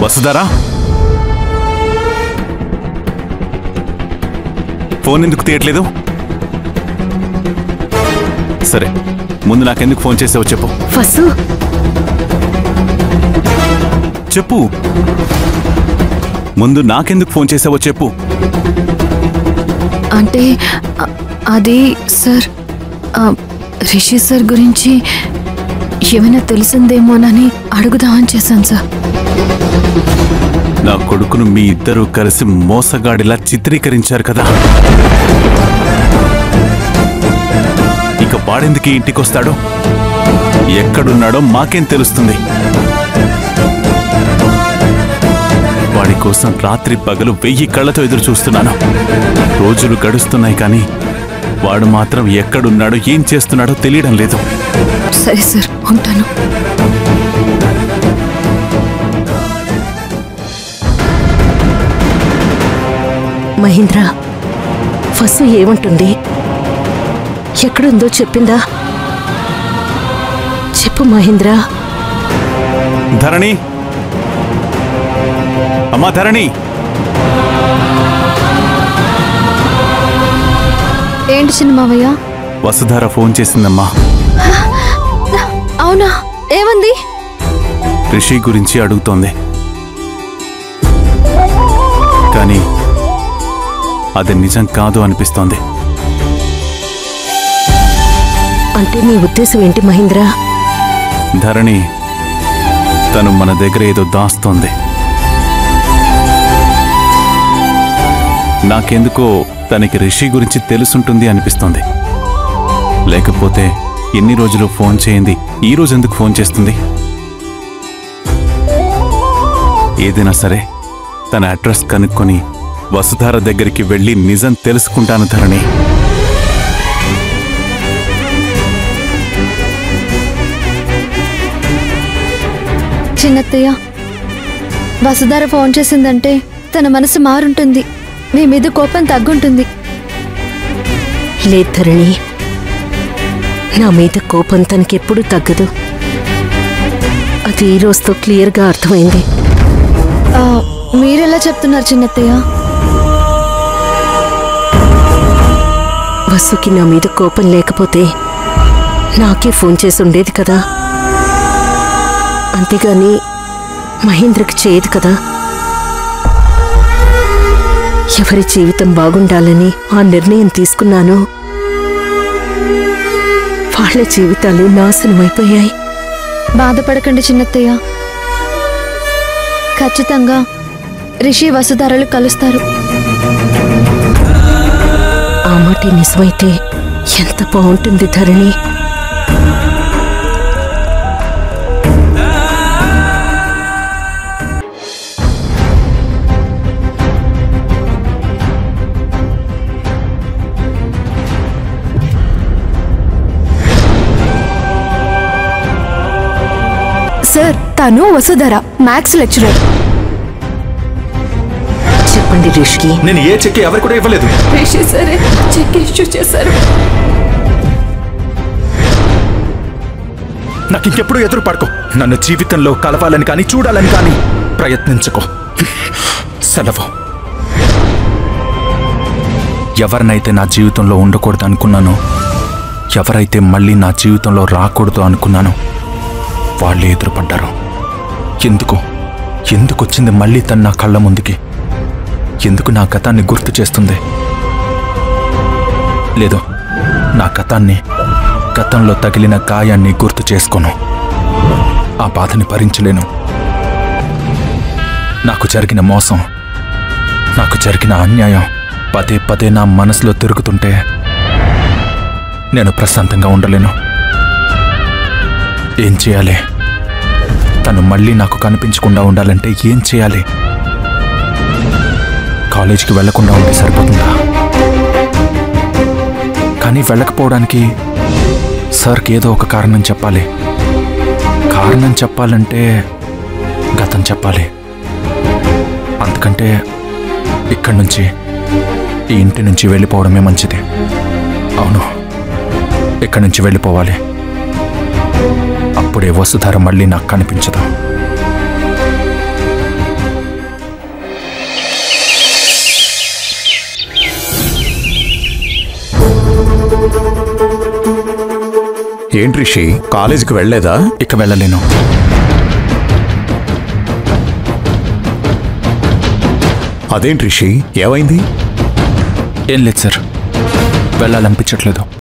Vasudhara phone ఎందుకు తీయట్లేదు సరే ముందు నాకెందుకు ఫోన్ చేసావో చెప్పు వసు చెప్పు ముందు నాకెందుకు ఫోన్ చేసావో చెప్పు అంటే అ- అది సార్ ఆ, రిషి సార్ గురించి ఏమైనా తెలిసిందేమోనని అడుగుదామని చేశాను సార్ నా కొడుకును మీ ఇద్దరూ కలిసి మోసగాడిలా చిత్రీకరించారు కదా ఇక వాడెందుకు ఈ ఇంటికొస్తాడో ఎక్కడున్నాడో మాకేం తెలుస్తుంది వాడి కోసం రాత్రి పగలు వెయ్యి కళ్ళతో ఎదురు చూస్తున్నాను రోజులు గడుస్తున్నాయి కానీ వాడు మాత్రం ఎక్కడున్నాడో ఏం చేస్తున్నాడో తెలియడం లేదు సరే సార్ ఉంటాను మహేంద్ర వసు ఏమంటుంది ఎక్కడుందో చెప్పిందా చెప్పు మహేంద్ర ధరణి అమ్మా ధరణి ఏంటి చిన్న మావయ్య వసుధార ఫోన్ చేసిందమ్మా అవునా ఏమంది రిషి గురించి అడుగుతోంది కానీ అది నిజం కాదు అనిపిస్తోంది అంటే నీ ఉద్దేశం ఏంటి మహేంద్ర ధరణి తను మన దగ్గర ఏదో దాస్తోంది నాకెందుకో తనకి రిషి గురించి తెలుసుంటుంది అనిపిస్తోంది లేకపోతే ఎన్ని రోజులు ఫోన్ చేయింది ఈ రోజు ఎందుకు ఫోన్ చేస్తుంది ఏదైనా సరే తన అడ్రస్ కనుక్కొని వసుధార దగ్గరికి వెళ్ళి నిజం తెలుసుకుంటాను ధరణి చిన్నత్తయ్య వసుధార ఫోన్ చేసిందంటే తన మనసు మారుంటుంది మీ మీద కోపం తగ్గుంటుంది లేదు ధరణి నా మీద కోపం తనకెప్పుడు తగ్గదు అది ఈ రోజుతో క్లియర్గా అర్థమైంది ఆ, మీరెలా చెప్తున్నారు చిన్నత్తయ్య వసుకి నా మీద కోపం లేకపోతే నాకే ఫోన్ చేసి ఉండేది కదా అంతేగాని మహేంద్రకి చేయదు కదా ఎవరి జీవితం బాగుండాలని ఆ నిర్ణయం తీసుకున్నాను వాళ్ళ జీవితాలు నాశనం అయిపోయాయి బాధపడకండి చిన్నత్తయ్య ఖచ్చితంగా రిషి వసుధారలు కలుస్తారు ఆ మాట నిజమైతే ఎంత బాగుంటుంది ధరణి సార్ తను వసుధర మ్యాథ్స్ లెక్చరర్ చెప్పండి రిషికి నేను ఏ చెక్ ఎవరు కూడా ఇవ్వలేదు రిషి సరే చెక్ ఇష్యూ చేశారు నాకు ఇంకెప్పుడు ఎదురు పడుకో నన్ను జీవితంలో కలవాలని కానీ చూడాలని కానీ ప్రయత్నించుకో సెలవు ఎవరినైతే నా జీవితంలో ఉండకూడదు అనుకున్నానో ఎవరైతే మళ్ళీ నా జీవితంలో రాకూడదు అనుకున్నానో వాళ్ళే ఎదురుపడ్డారు ఎందుకు ఎందుకు వచ్చింది మళ్ళీ తను నా కళ్ళ ముందుకి ఎందుకు నా గతాన్ని గుర్తు చేస్తుంది లేదు నా గతాన్ని గతంలో తగిలిన గాయాన్ని గుర్తు చేసుకోను ఆ బాధని భరించలేను నాకు జరిగిన మోసం నాకు జరిగిన అన్యాయం పదే పదే నా మనసులో తిరుగుతుంటే నేను ప్రశాంతంగా ఉండలేను ఏం చేయాలి తను మళ్ళీ నాకు కనిపించకుండా ఉండాలంటే ఏం చేయాలి కాలేజీకి వెళ్లకుండా ఉంటే సరిపోతుందా కానీ వెళ్ళకపోవడానికి సార్కి ఏదో ఒక కారణం చెప్పాలి కారణం చెప్పాలంటే గతం చెప్పాలి అందుకంటే ఇక్కడి నుంచి ఈ ఇంటి నుంచి వెళ్ళిపోవడమే మంచిది అవును ఇక్కడి నుంచి వెళ్ళిపోవాలి అప్పుడే వసుధార మళ్ళీ నాకు కనిపించదు ఏంటి రిషి కాలేజీకి వెళ్ళలేదా ఇక వెళ్ళలేను అదేంటి రిషి ఏమైంది ఏం లేదు సార్ వెళ్ళాలనిపించట్లేదు